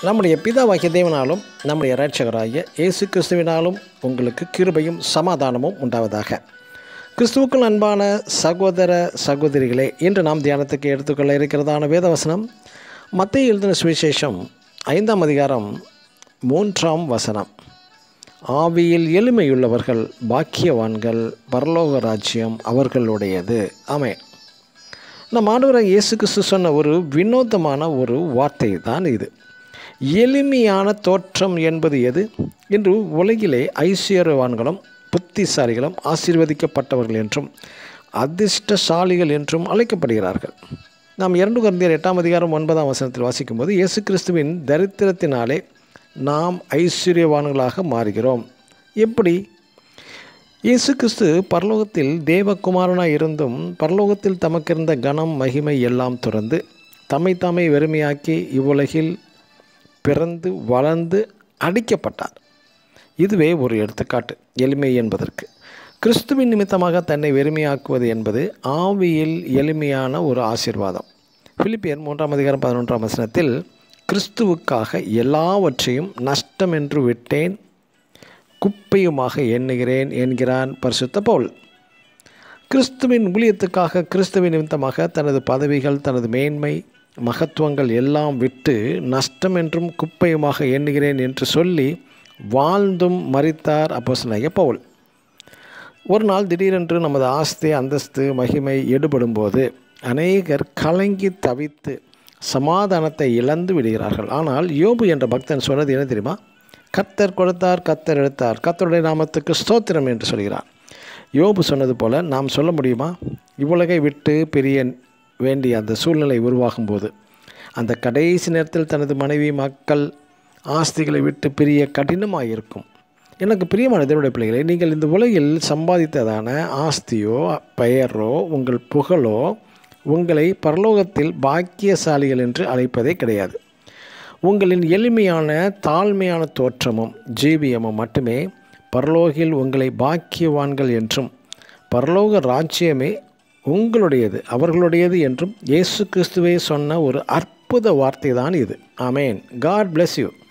நம்முடைய பிதாவாகிய தேவனாலும் நம்முடைய இரட்சகராகிய இயேசு கிறிஸ்துவினாலும் உங்களுக்கு கிருபையும் சமாதானமும் உண்டாவதாக கிறிஸ்துவுக்குள் அன்பான சகோதர சகோதரிகளே இன்று நாம் தியானத்துக்கு எடுத்துக்கொள்ள இருக்கிறதான வேதவசனம் மத்திய எழுதின சுவிசேஷம் ஐந்தாம் அதிகாரம் மூன்றாம் வசனம் ஆவியில் எளிமையுள்ளவர்கள் பாக்கியவான்கள் பரலோக ராஜ்யம் அவர்களுடையது ஆமே நம் ஆண்டவராக இயேசு கிறிஸ்து சொன்ன ஒரு வினோதமான ஒரு வார்த்தை தான் இது எளிமையான தோற்றம் என்பது எது இன்று உலகிலே ஐஸ்வர்யவான்களும் புத்திசாலிகளும் ஆசீர்வதிக்கப்பட்டவர்கள் என்றும் அதிர்ஷ்டசாலிகள் என்றும் அழைக்கப்படுகிறார்கள் நாம் இரண்டு குழந்தையர் எட்டாம் அதிகாரம் ஒன்பதாம் வசனத்தில் வாசிக்கும்போது இயேசு கிறிஸ்துவின் தரித்திரத்தினாலே நாம் ஐஸ்வர்யவான்களாக மாறுகிறோம் எப்படி இயேசு கிறிஸ்து பரலோகத்தில் தேவகுமாரனாய் இருந்தும் பரலோகத்தில் தமக்கிருந்த கனம் மகிமை எல்லாம் துறந்து தம்மை தாமே வெறுமையாக்கி இவ்வுலகில் பிறந்து வளர்ந்து அடிக்கப்பட்டார் இதுவே ஒரு எடுத்துக்காட்டு எளிமை என்பதற்கு கிறிஸ்துவின் நிமித்தமாக தன்னை வெறுமையாக்குவது என்பது ஆவியில் எளிமையான ஒரு ஆசீர்வாதம் பிலிப்பியர் மூன்றாம் அதிகாரம் பதினொன்றாம் வசனத்தில் கிறிஸ்துவுக்காக எல்லாவற்றையும் நஷ்டம் என்று விட்டேன் குப்பையுமாக எண்ணுகிறேன் என்கிறான் பரிசுத்த பவுல் கிறிஸ்துவின் ஊழியத்துக்காக கிறிஸ்துவின் நிமித்தமாக தனது பதவிகள் தனது மேன்மை மகத்துவங்கள் எல்லாம் விட்டு நஷ்டம் என்றும் குப்பையுமாக எண்ணுகிறேன் என்று சொல்லி வாழ்ந்தும் மறித்தார் அப்போசனாகிய பவுல் ஒரு நாள் திடீரென்று நமது ஆஸ்தி அந்தஸ்து மகிமை எடுபடும்போது அநேகர் கலங்கி தவித்து சமாதானத்தை இழந்து விடுகிறார்கள் ஆனால் யோபு என்ற பக்தன் சொன்னது என்ன தெரியுமா கத்தர் கொடுத்தார் கத்தர் எடுத்தார் கத்தருடைய நாமத்துக்கு ஸ்தோத்திரம் என்று சொல்கிறார் யோபு சொன்னது போல நாம் சொல்ல முடியுமா இவ்வுலகை விட்டு பிரிய வேண்டிய அந்த சூழ்நிலை உருவாகும் போது அந்த கடைசி நேரத்தில் தனது மனைவி மக்கள் ஆஸ்திகளை விட்டு பிரிய கடினமாக இருக்கும் எனக்கு பிரியமான தேவனுடைய பிள்ளைகளை நீங்கள் இந்த உலகில் சம்பாதித்ததான ஆஸ்தியோ பெயரோ உங்கள் புகழோ உங்களை பரலோகத்தில் பாக்கியசாலிகள் என்று அழைப்பதே கிடையாது உங்களின் எளிமையான தாழ்மையான தோற்றமும் ஜீவியமும் மட்டுமே பரலோகில் உங்களை பாக்கியவான்கள் என்றும் பரலோக ராஜ்யமே உங்களுடையது அவர்களுடையது என்றும் இயேசு கிறிஸ்துவே சொன்ன ஒரு அற்புத வார்த்தை தான் இது ஆமேன் காட் பிளெஸ் யூ